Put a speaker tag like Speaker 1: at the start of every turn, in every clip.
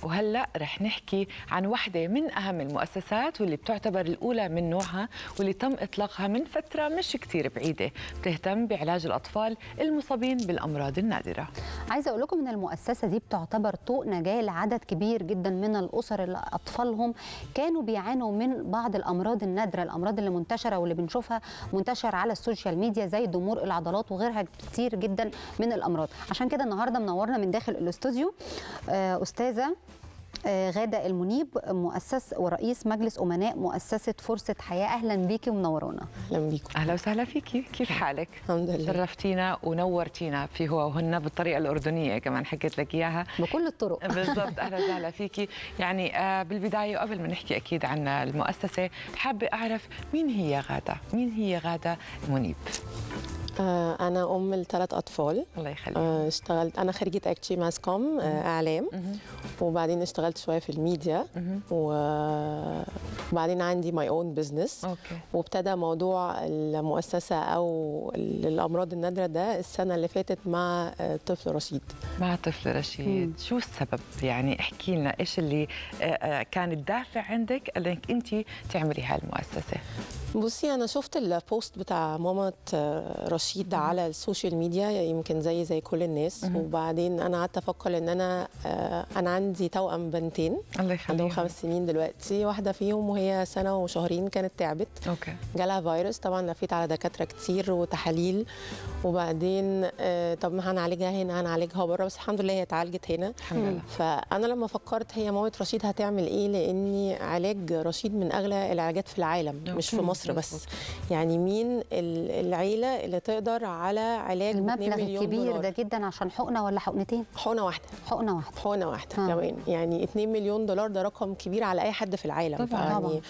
Speaker 1: وهلا رح نحكي عن وحده من اهم المؤسسات واللي بتعتبر الاولى من نوعها واللي تم اطلاقها من فتره مش كتير بعيده بتهتم بعلاج الاطفال المصابين بالامراض النادره
Speaker 2: عايزه اقول لكم ان المؤسسه دي بتعتبر طوق نجاه لعدد كبير جدا من الاسر اللي اطفالهم كانوا بيعانوا من بعض الامراض النادره الامراض اللي منتشره واللي بنشوفها منتشر على السوشيال ميديا زي ضمور العضلات وغيرها كتير جدا من الامراض عشان كده النهارده منورنا من داخل الاستوديو آه، استاذه آه، غادة المنيب مؤسس ورئيس مجلس أمناء مؤسسة فرصة حياة أهلا بيكي ومنورونا
Speaker 3: اهلا بيكم
Speaker 1: اهلا وسهلا فيكي كيف حالك
Speaker 3: الحمد لله
Speaker 1: شرفتينا ونورتينا في هو وهن بالطريقه الاردنيه كمان حكيت لك اياها
Speaker 2: بكل الطرق
Speaker 1: بالضبط اهلا وسهلا فيكي يعني آه، بالبدايه وقبل ما نحكي اكيد عن المؤسسه حابه اعرف مين هي غاده مين هي غاده منيب
Speaker 3: آه انا ام لثلاث اطفال
Speaker 1: الله يخليك
Speaker 3: آه اشتغلت انا خريجه اكتشي ماس كوم آه اعلام
Speaker 1: مهم.
Speaker 3: وبعدين اشتغلت شويه في الميديا
Speaker 1: مهم.
Speaker 3: و- وبعدين عندي ماي اون بزنس
Speaker 1: اوكي
Speaker 3: وابتدى موضوع المؤسسه او الامراض النادره ده السنه اللي فاتت مع آه، طفل رشيد
Speaker 1: مع طفل رشيد شو السبب يعني احكي لنا ايش اللي آه، آه، كان الدافع عندك انك انت تعملي هالمؤسسه
Speaker 3: بصي انا شفت البوست بتاع ماما آه، رشيد على السوشيال ميديا يمكن زي زي كل الناس
Speaker 1: مهم.
Speaker 3: وبعدين انا قعدت افكر ان انا آه، انا عندي توأم بنتين
Speaker 1: الله
Speaker 3: عندهم
Speaker 1: يخليك
Speaker 3: خمس سنين دلوقتي واحده فيهم وهي سنه وشهرين كانت تعبت
Speaker 1: اوكي
Speaker 3: جالها فيروس طبعا لفيت على دكاتره كتير وتحاليل وبعدين آه، طب ما هنعالجها هنا هنعالجها بره بس الحمد لله هي اتعالجت هنا
Speaker 1: الحمد لله
Speaker 3: فانا لما فكرت هي مامة رشيد هتعمل ايه لاني علاج رشيد من اغلى العلاجات في العالم مش في
Speaker 1: مم.
Speaker 3: مصر بس يعني مين ال- العيله اللي تقدر على علاج 2
Speaker 2: المبلغ
Speaker 3: مليون
Speaker 2: الكبير
Speaker 3: دولار
Speaker 2: ده جدا عشان حقنة ولا حقنتين
Speaker 3: حقنه واحده
Speaker 2: حقنة واحدة
Speaker 3: حقنه واحده
Speaker 2: آه.
Speaker 3: كمان يعني 2 مليون دولار ده رقم كبير على اي حد في العالم
Speaker 1: طبعاً.
Speaker 3: فيعني
Speaker 2: طبعاً.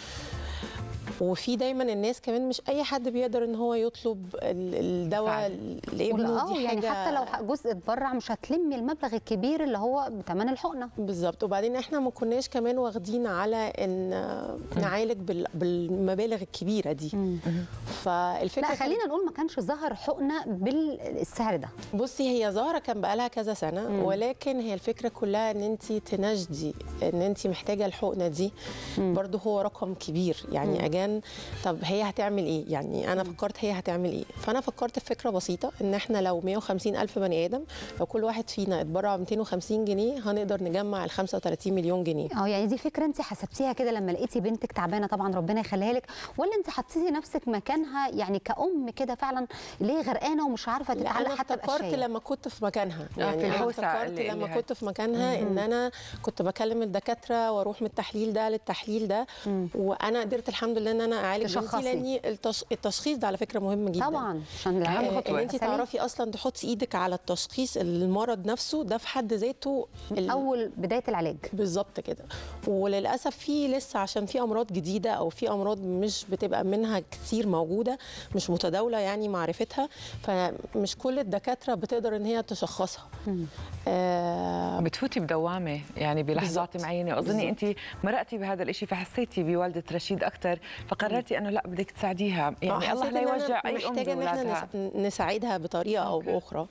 Speaker 3: وفي دايما الناس كمان مش اي حد بيقدر ان هو يطلب ال- الدواء
Speaker 1: فعلاً.
Speaker 3: لابنه
Speaker 2: اه
Speaker 3: دي
Speaker 2: يعني
Speaker 3: حاجه
Speaker 2: حتى لو جزء اتبرع مش هتلمي المبلغ الكبير اللي هو بثمن الحقنة
Speaker 3: بالظبط وبعدين احنا ما كناش كمان واخدين على ان نعالج بال- بالمبالغ الكبيره دي فالفكره
Speaker 2: لا خلينا نقول ما كانش ظهر حقنة بالسعر ده
Speaker 3: بصي هي ظاهره كان بقالها كذا سنه
Speaker 2: مم.
Speaker 3: ولكن هي الفكره كلها ان انت تنجدي ان انت محتاجه الحقنه دي
Speaker 2: مم.
Speaker 3: برضو هو رقم كبير يعني
Speaker 2: مم.
Speaker 3: اجان طب هي هتعمل ايه يعني انا فكرت هي هتعمل ايه فانا فكرت في فكره بسيطه ان احنا لو 150 الف بني ادم لو كل واحد فينا اتبرع 250 جنيه هنقدر نجمع ال 35 مليون جنيه
Speaker 2: اه يعني دي فكره انت حسبتيها كده لما لقيتي بنتك تعبانه طبعا ربنا يخليها لك ولا انت حطيتي نفسك مكانها يعني كأم كده فعلا ليه غرقانه ومش عارفه
Speaker 3: لا
Speaker 2: تتعلق
Speaker 3: انا
Speaker 2: حتى
Speaker 3: افتكرت
Speaker 2: بقشايه
Speaker 3: لما كنت في مكانها
Speaker 1: في
Speaker 3: يعني انا
Speaker 1: الهوسة
Speaker 3: افتكرت
Speaker 1: اللي-
Speaker 3: لما
Speaker 1: اللي
Speaker 3: كنت في مكانها ان انا كنت بكلم الدكاتره واروح من التحليل ده للتحليل ده
Speaker 2: مم.
Speaker 3: وانا قدرت الحمد لله ان انا اعالج بنتي
Speaker 2: تشخصي.
Speaker 3: لان التش... التشخيص ده على فكره مهم جدا
Speaker 2: طبعا عشان
Speaker 1: أهم
Speaker 2: العيال
Speaker 3: آه،
Speaker 1: خطوة.
Speaker 3: ان انت
Speaker 2: تبقى سليمة.
Speaker 3: تعرفي اصلا تحطي ايدك على التشخيص المرض نفسه ده في حد ذاته ال-
Speaker 2: اول بدايه العلاج
Speaker 3: بالظبط كده وللاسف في لسه عشان في امراض جديده او في امراض مش بتبقى منها كتير موجوده مش متداوله يعني معرفتها فمش كل الدكاتره بتقدر ان هي تشخصها
Speaker 2: مم.
Speaker 3: آه
Speaker 1: بتفوتي بدوامه يعني بلحظات
Speaker 3: بالضبط.
Speaker 1: معينه واظني
Speaker 3: بالضبط.
Speaker 1: انت مرقتي بهذا الشيء فحسيتي بوالده رشيد اكثر فقررتي انه لا بدك تساعديها يعني الله
Speaker 3: حسيت
Speaker 1: لا
Speaker 3: إن أنا
Speaker 1: يوجع اي ام
Speaker 3: محتاجه ان احنا
Speaker 1: باولادها
Speaker 3: نس- نساعدها بطريقه او
Speaker 1: أوكي.
Speaker 3: باخرى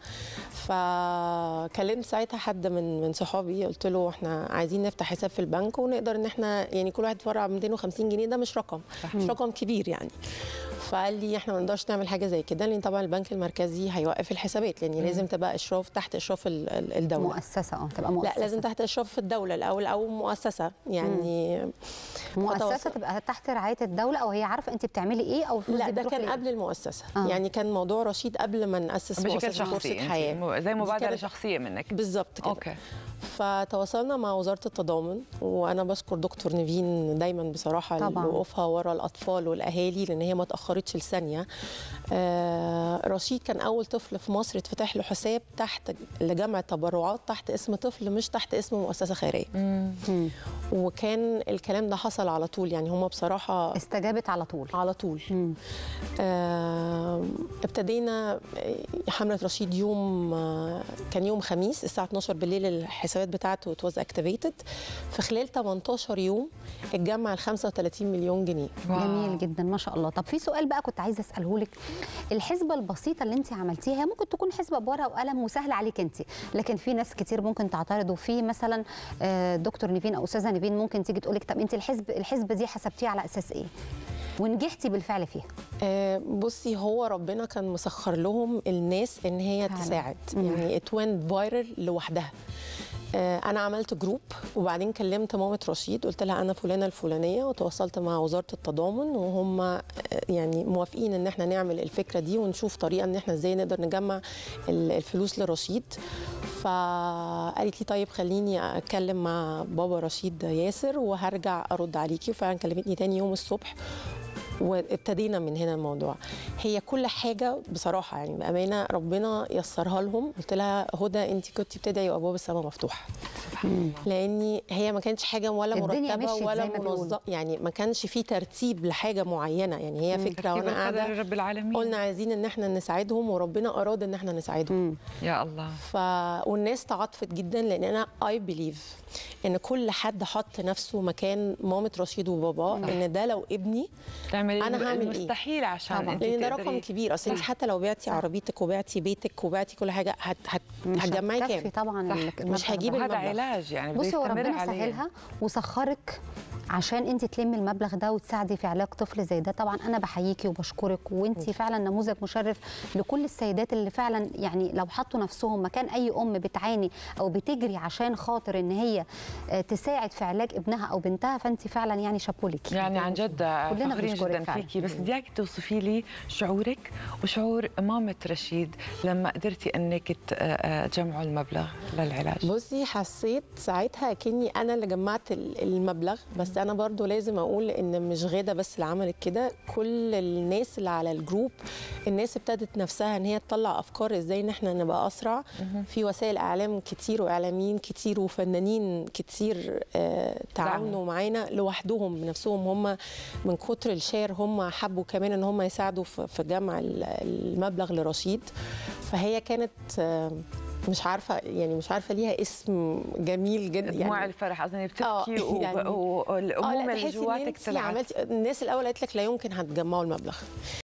Speaker 3: فكلمت ساعتها حد من من صحابي قلت له احنا عايزين نفتح حساب في البنك ونقدر ان احنا يعني كل واحد يتبرع ب 250 جنيه ده مش رقم مش رقم كبير يعني فقال لي احنا ما نقدرش نعمل حاجه زي كده لان طبعا البنك المركزي هيوقف الحسابات لان لازم تبقى اشراف تحت اشراف ال- ال- الدوله
Speaker 2: مؤسسه اه تبقى مؤسسه
Speaker 3: لا لازم تحت اشراف الدوله الاول او مؤسسه يعني
Speaker 2: مؤسسه
Speaker 3: فتوصل.
Speaker 2: تبقى تحت رعايه الدوله او هي عارفه انت بتعملي ايه او الفلوس
Speaker 3: لا
Speaker 2: دي
Speaker 3: ده
Speaker 2: بتروح
Speaker 3: كان
Speaker 2: لإيه؟
Speaker 3: قبل المؤسسه
Speaker 2: آه.
Speaker 3: آه. يعني كان موضوع رشيد قبل ما ناسس
Speaker 1: بشكل
Speaker 3: مؤسسه
Speaker 1: شخصي
Speaker 3: فرصه
Speaker 1: أنت،
Speaker 3: حياه
Speaker 1: مو- زي
Speaker 3: دي
Speaker 1: مبادره
Speaker 3: كانت-
Speaker 1: شخصيه منك
Speaker 3: بالظبط كده
Speaker 1: اوكي
Speaker 3: فتواصلنا مع وزاره التضامن وانا بشكر دكتور نيفين دايما بصراحه
Speaker 2: طبعاً.
Speaker 3: لوقوفها ورا الاطفال والاهالي لان هي ما تاخرتش لثانيه آه رشيد كان اول طفل في مصر اتفتح له حساب تحت لجمع تبرعات تحت اسم طفل مش تحت اسم مؤسسه خيريه
Speaker 2: مم.
Speaker 3: وكان الكلام ده حصل على طول يعني هم بصراحه
Speaker 2: استجابت على طول
Speaker 3: على طول
Speaker 2: مم.
Speaker 3: آه، ابتدينا حملة رشيد يوم آه، كان يوم خميس الساعة 12 بالليل الحساب الحسابات بتاعته اتواز اكتيفيتد في خلال 18 يوم اتجمع ال 35 مليون جنيه
Speaker 1: واو.
Speaker 2: جميل جدا ما شاء الله طب في سؤال بقى كنت عايزه اساله لك الحسبه البسيطه اللي انت عملتيها ممكن تكون حسبه بورقه وقلم وسهله عليك انت لكن في ناس كتير ممكن تعترض وفي مثلا آه، دكتور نيفين او استاذه نيفين ممكن تيجي تقول لك طب انت الحسب الحسبه دي حسبتيها على اساس ايه ونجحتي بالفعل فيها
Speaker 3: آه، بصي هو ربنا كان مسخر لهم الناس ان هي
Speaker 2: فعلا.
Speaker 3: تساعد
Speaker 2: مم.
Speaker 3: يعني ات went فايرل لوحدها آه، انا عملت جروب وبعدين كلمت مامة رشيد قلت لها انا فلانه الفلانيه وتواصلت مع وزاره التضامن وهم آه، يعني موافقين ان احنا نعمل الفكره دي ونشوف طريقه ان احنا ازاي نقدر نجمع ال- الفلوس لرشيد فقالت لي طيب خليني اتكلم مع بابا رشيد ياسر وهرجع ارد عليكي وفعلا كلمتني تاني يوم الصبح وابتدينا من هنا الموضوع هي كل حاجه بصراحه يعني بامانه ربنا يسرها لهم قلت لها هدى انت كنت بتدعي وابواب السماء مفتوحه لاني هي ما كانتش حاجه ولا
Speaker 2: الدنيا
Speaker 3: مرتبه
Speaker 2: مشيت
Speaker 3: ولا
Speaker 2: زي ما بيقولوا.
Speaker 3: منظمه يعني ما كانش في ترتيب لحاجه معينه يعني هي فكره وانا قاعده
Speaker 1: رب العالمين
Speaker 3: قلنا عايزين ان احنا نساعدهم وربنا اراد ان احنا نساعدهم
Speaker 2: مم.
Speaker 1: يا الله
Speaker 3: ف والناس تعاطفت جدا لان انا اي بليف ان كل حد حط نفسه مكان مامة رشيد وباباه ان ده لو ابني
Speaker 1: تعملي
Speaker 3: أنا هعمل إيه؟
Speaker 1: المستحيل عشان
Speaker 2: طبعاً.
Speaker 1: انت
Speaker 3: لان ده
Speaker 1: تقدري-
Speaker 3: رقم كبير اصل انت
Speaker 1: صح.
Speaker 3: حتى لو بعتي عربيتك وبعتي بيتك وبعتي كل حاجه هت هت
Speaker 2: مش
Speaker 3: هتجمعي
Speaker 2: هتكفي
Speaker 3: كام
Speaker 2: طبعا
Speaker 1: صح.
Speaker 2: المبلغ
Speaker 3: مش هجيب
Speaker 2: ده.
Speaker 1: وهذا
Speaker 3: المبلغ.
Speaker 1: علاج يعني بده
Speaker 2: بصي هو
Speaker 1: يستمر
Speaker 2: ربنا
Speaker 1: عليه.
Speaker 2: سهلها وسخرك عشان انت تلمي المبلغ ده وتساعدي في علاج طفل زي ده طبعا انا بحييكي وبشكرك وانت فعلا نموذج مشرف لكل السيدات اللي فعلا يعني لو حطوا نفسهم مكان اي ام بتعاني او بتجري عشان خاطر ان هي آه، تساعد في علاج ابنها او بنتها فانت فعلا يعني شابولك
Speaker 1: يعني عن جد
Speaker 2: كلنا
Speaker 1: فخورين
Speaker 2: بنشكرك
Speaker 1: جدا
Speaker 2: فعلا.
Speaker 1: فيكي بس بدي اياك توصفي لي شعورك وشعور مامة رشيد لما قدرتي انك ت- آه، تجمعوا المبلغ للعلاج
Speaker 3: بصي حسيت ساعتها كاني انا اللي جمعت ال- المبلغ بس انا برضو لازم اقول ان مش غاده بس اللي عملت كده كل الناس اللي على الجروب الناس ابتدت نفسها ان هي تطلع افكار ازاي ان احنا نبقى اسرع في وسائل اعلام كتير واعلاميين كتير وفنانين كتير آه تعاونوا معانا لوحدهم بنفسهم هم من كتر الشير هم حبوا كمان ان هم يساعدوا في في جمع ال- المبلغ لرشيد فهي كانت آه مش عارفه يعني مش عارفه ليها اسم جميل جدا
Speaker 1: دموع
Speaker 3: يعني
Speaker 1: الفرح اظن
Speaker 3: آه،
Speaker 1: بتبكي وب-
Speaker 3: يعني-
Speaker 1: والامومه
Speaker 3: اه لا
Speaker 1: اللي
Speaker 3: تحسي ان
Speaker 1: جواتك
Speaker 3: انت
Speaker 1: طلعت
Speaker 3: عملتي الناس الاول قالت لك لا يمكن هتجمعوا المبلغ